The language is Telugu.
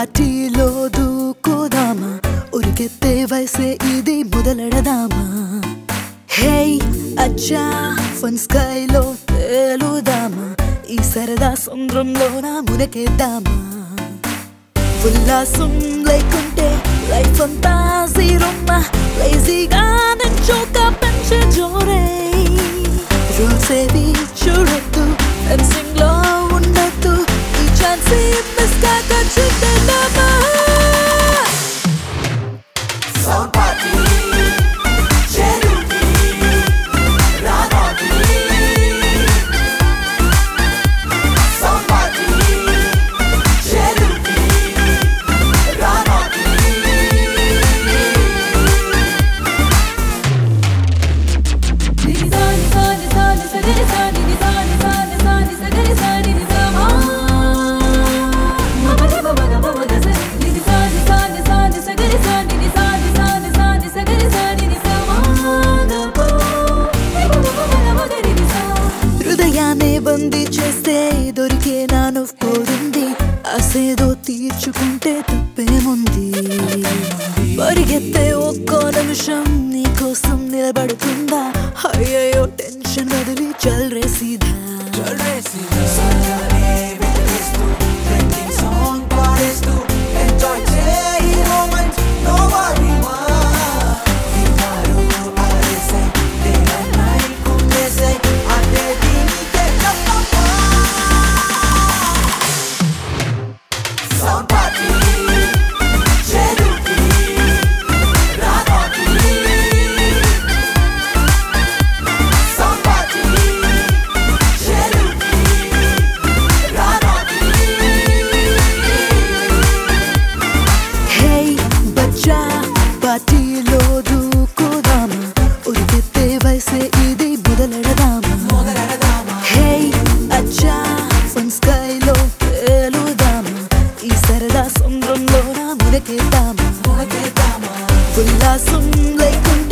పార్టీలో దూకుదామా ఉరికెత్తే వయసే ఇది మొదలెడదామా హే అచ్చా ఫన్ స్కైలో తేలుదామా ఈ సరదా సముద్రంలోన మునకేద్దామా ఉల్లాసం లేకుంటే లైఫ్ అంతా జీరోమ్మా లేజీగా నుంచోక పెంచే జోరే రూల్స్ ఏవి చూడొద్దు ఫెన్సింగ్ లో ఉండొద్దు ఈ ఛాన్స్ మిస్ కాక చూద్దామా Sound party, Cherokee, Ranati. Sound party, Cherokee, Ranati. నిసాని సాని సాని సగరి సాని నిసాని సాని సాని సగరి సాని నిసమా మమరి మమగ మమగ సని నిసాని సాని సాని సగరి సాని నిసాని సాని సాని సగరి సాని నిసమా గపో మమగ మగరి నిసా హృదయాన్ని బందీ చేస్తే దొరికే నాను పోయింది అసేదో తీర్చుకుంటే తప్పేముంది పరిగెత్తే ఒక్కో నిమిషం నీ కోసం నిలబడుతుందా అయ్యయ్యో టెన్షన్ వదిలి చల్ రే సీదా चल रे सीधा सजाने వెతికిస్తూ trending song పాడేస్తూ enjoy చేయి moment no worry మా విన్నారు అలసై day and night కుందేసై అంటే దీనికే చెప్పమ్మా Sound party Cherokee Ranati Sound party Cherokee Ranati హే బచ్చా పార్టీలో దూకుదామా ఉరికెత్తే వయసే ఇది మొదలెడదామా మొదలెడదామా హే అచ్చా ఫన్ స్కైలో తేలుదామా ఈ సరదా సముద్రంలోన మునకేద్దామా మొదలెడదామా ఉల్లాసం లేకుండా